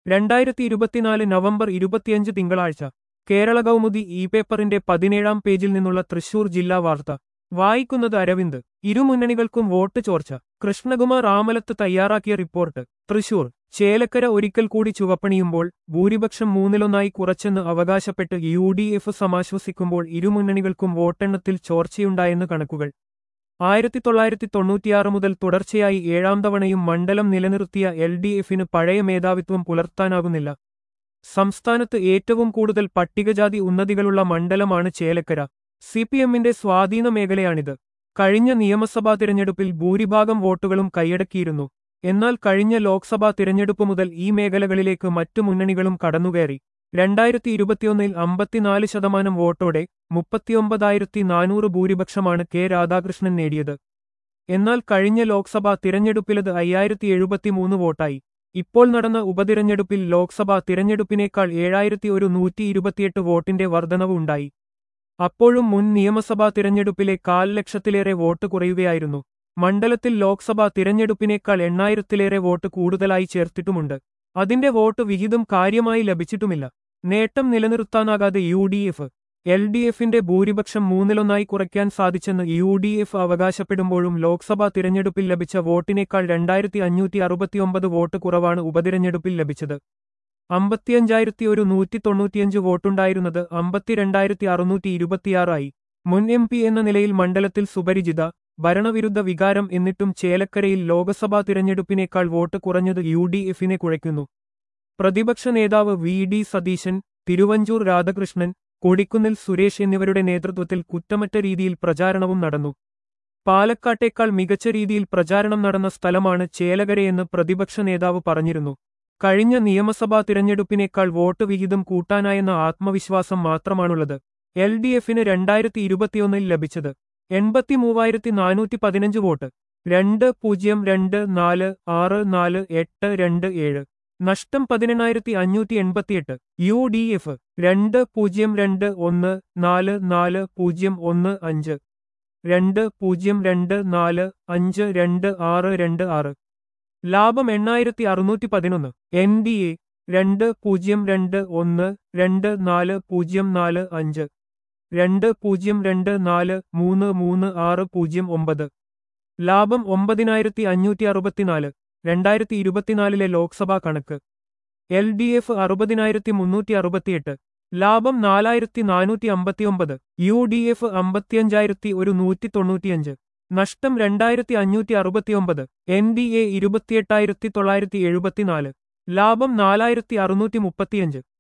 രണ്ടായിരത്തി ഇരുപത്തിനാല് നവംബർ ഇരുപത്തിയഞ്ച് തിങ്കളാഴ്ച കേരള കൗമുദി ഇ പേപ്പറിന്റെ പതിനേഴാം പേജിൽ നിന്നുള്ള തൃശൂർ ജില്ലാ വാർത്ത വായിക്കുന്നത് അരവിന്ദ് ഇരുമുന്നണികൾക്കും വോട്ട് ചോർച്ച കൃഷ്ണകുമാർ ആമലത്ത് തയ്യാറാക്കിയ റിപ്പോർട്ട് തൃശൂർ ചേലക്കര ഒരിക്കൽ കൂടി ചുവപ്പണിയുമ്പോൾ ഭൂരിപക്ഷം മൂന്നിലൊന്നായി കുറച്ചെന്ന് അവകാശപ്പെട്ട് യു ഡി എഫ് സമാശ്വസിക്കുമ്പോൾ ഇരുമുന്നണികൾക്കും വോട്ടെണ്ണത്തിൽ ചോർച്ചയുണ്ടായെന്ന് കണക്കുകൾ ആയിരത്തി തൊള്ളായിരത്തി തൊണ്ണൂറ്റിയാറ് മുതൽ തുടർച്ചയായി ഏഴാം തവണയും മണ്ഡലം നിലനിർത്തിയ എൽ ഡി എഫിന് പഴയ മേധാവിത്വം പുലർത്താനാകുന്നില്ല സംസ്ഥാനത്ത് ഏറ്റവും കൂടുതൽ പട്ടികജാതി ഉന്നതികളുള്ള മണ്ഡലമാണ് ചേലക്കര സി പി എമ്മിന്റെ സ്വാധീന മേഖലയാണിത് കഴിഞ്ഞ നിയമസഭാ തിരഞ്ഞെടുപ്പിൽ ഭൂരിഭാഗം വോട്ടുകളും കൈയടക്കിയിരുന്നു എന്നാൽ കഴിഞ്ഞ ലോക്സഭാ തിരഞ്ഞെടുപ്പ് മുതൽ ഈ മേഖലകളിലേക്ക് മറ്റു മുന്നണികളും കടന്നുകയറി രണ്ടായിരത്തി ഇരുപത്തിയൊന്നിൽ അമ്പത്തിനാല് ശതമാനം വോട്ടോടെ മുപ്പത്തിയൊമ്പതായിരത്തി നാനൂറ് ഭൂരിപക്ഷമാണ് കെ രാധാകൃഷ്ണൻ നേടിയത് എന്നാൽ കഴിഞ്ഞ ലോക്സഭാ തിരഞ്ഞെടുപ്പിലത് അയ്യായിരത്തി എഴുപത്തിമൂന്ന് വോട്ടായി ഇപ്പോൾ നടന്ന ഉപതിരഞ്ഞെടുപ്പിൽ ലോക്സഭാ തിരഞ്ഞെടുപ്പിനേക്കാൾ ഏഴായിരത്തി ഒരു നൂറ്റി ഇരുപത്തിയെട്ട് വോട്ടിന്റെ വർധനവ് ഉണ്ടായി അപ്പോഴും മുൻ നിയമസഭാ തിരഞ്ഞെടുപ്പിലെ കാൽ ലക്ഷത്തിലേറെ വോട്ട് കുറയുകയായിരുന്നു മണ്ഡലത്തിൽ ലോക്സഭാ തിരഞ്ഞെടുപ്പിനേക്കാൾ എണ്ണായിരത്തിലേറെ വോട്ട് കൂടുതലായി ചേർത്തിട്ടുമുണ്ട് അതിന്റെ വോട്ട് വിഹിതം കാര്യമായി ലഭിച്ചിട്ടുമില്ല നേട്ടം നിലനിർത്താനാകാതെ U D F L D എഫിന്റെ ഭൂരിപക്ഷം മൂന്നിലൊന്നായി കുറയ്ക്കാൻ സാധിച്ചെന്ന് യു ഡി എഫ് അവകാശപ്പെടുമ്പോഴും ലോക്സഭാ തിരഞ്ഞെടുപ്പിൽ ലഭിച്ച വോട്ടിനേക്കാൾ രണ്ടായിരത്തി അഞ്ഞൂറ്റി അറുപത്തിയൊമ്പത് വോട്ട് കുറവാണ് ഉപതിരഞ്ഞെടുപ്പിൽ ലഭിച്ചത് അമ്പത്തിയഞ്ചായിരത്തി ഒരു നൂറ്റി തൊണ്ണൂറ്റിയഞ്ച് വോട്ടുണ്ടായിരുന്നത് അമ്പത്തിരണ്ടായിരത്തി അറുന്നൂറ്റി ഇരുപത്തിയാറായി മുൻ എം പി എന്ന നിലയിൽ മണ്ഡലത്തിൽ സുപരിചിത ഭരണവിരുദ്ധ വികാരം എന്നിട്ടും ചേലക്കരയിൽ ലോക്സഭാ തിരഞ്ഞെടുപ്പിനേക്കാൾ വോട്ട് കുറഞ്ഞത് യു ഡി എഫിനെ കുഴയ്ക്കുന്നു പ്രതിപക്ഷ നേതാവ് വി ഡി സതീശൻ തിരുവഞ്ചൂർ രാധാകൃഷ്ണൻ കൊടിക്കുന്നിൽ സുരേഷ് എന്നിവരുടെ നേതൃത്വത്തിൽ കുറ്റമറ്റ രീതിയിൽ പ്രചാരണവും നടന്നു പാലക്കാട്ടേക്കാൾ മികച്ച രീതിയിൽ പ്രചാരണം നടന്ന സ്ഥലമാണ് ചേലകരയെന്ന് പ്രതിപക്ഷ നേതാവ് പറഞ്ഞിരുന്നു കഴിഞ്ഞ നിയമസഭാ തിരഞ്ഞെടുപ്പിനേക്കാൾ വോട്ട് വിഹിതം കൂട്ടാനായെന്ന ആത്മവിശ്വാസം മാത്രമാണുള്ളത് എൽ ഡി എഫിന് രണ്ടായിരത്തി ഇരുപത്തിയൊന്നിൽ ലഭിച്ചത് എൺപത്തി മൂവായിരത്തി നാനൂറ്റി പതിനഞ്ച് വോട്ട് രണ്ട് പൂജ്യം രണ്ട് നാല് ആറ് നാല് എട്ട് രണ്ട് ഏഴ് നഷ്ടം പതിനെണ്ണായിരത്തി അഞ്ഞൂറ്റി എൺപത്തിയെട്ട് യു ഡി എഫ് രണ്ട് പൂജ്യം രണ്ട് ഒന്ന് നാല് നാല് പൂജ്യം ഒന്ന് അഞ്ച് രണ്ട് പൂജ്യം രണ്ട് നാല് അഞ്ച് രണ്ട് ആറ് രണ്ട് ആറ് ലാഭം എണ്ണായിരത്തി അറുന്നൂറ്റി പതിനൊന്ന് എൻ ഡി എ രണ്ട് പൂജ്യം രണ്ട് ഒന്ന് രണ്ട് നാല് പൂജ്യം നാല് അഞ്ച് രണ്ട് പൂജ്യം രണ്ട് നാല് മൂന്ന് മൂന്ന് ആറ് പൂജ്യം ഒമ്പത് ലാഭം ഒമ്പതിനായിരത്തി അഞ്ഞൂറ്റി അറുപത്തിനാല് രണ്ടായിരത്തി ഇരുപത്തിനാലിലെ ലോക്സഭാ കണക്ക് എൽ ഡി എഫ് അറുപതിനായിരത്തി മുന്നൂറ്റി അറുപത്തിയെട്ട് ലാഭം നാലായിരത്തി നാനൂറ്റി അമ്പത്തിയൊമ്പത് യു ഡി എഫ് അമ്പത്തിയഞ്ചായിരത്തി ഒരു നൂറ്റി തൊണ്ണൂറ്റിയഞ്ച് നഷ്ടം രണ്ടായിരത്തി അഞ്ഞൂറ്റി അറുപത്തിയൊമ്പത് എൻ ഡി എ ഇരുപത്തിയെട്ടായിരത്തി തൊള്ളായിരത്തി എഴുപത്തിനാല് ലാഭം നാലായിരത്തി അറുന്നൂറ്റി മുപ്പത്തിയഞ്ച്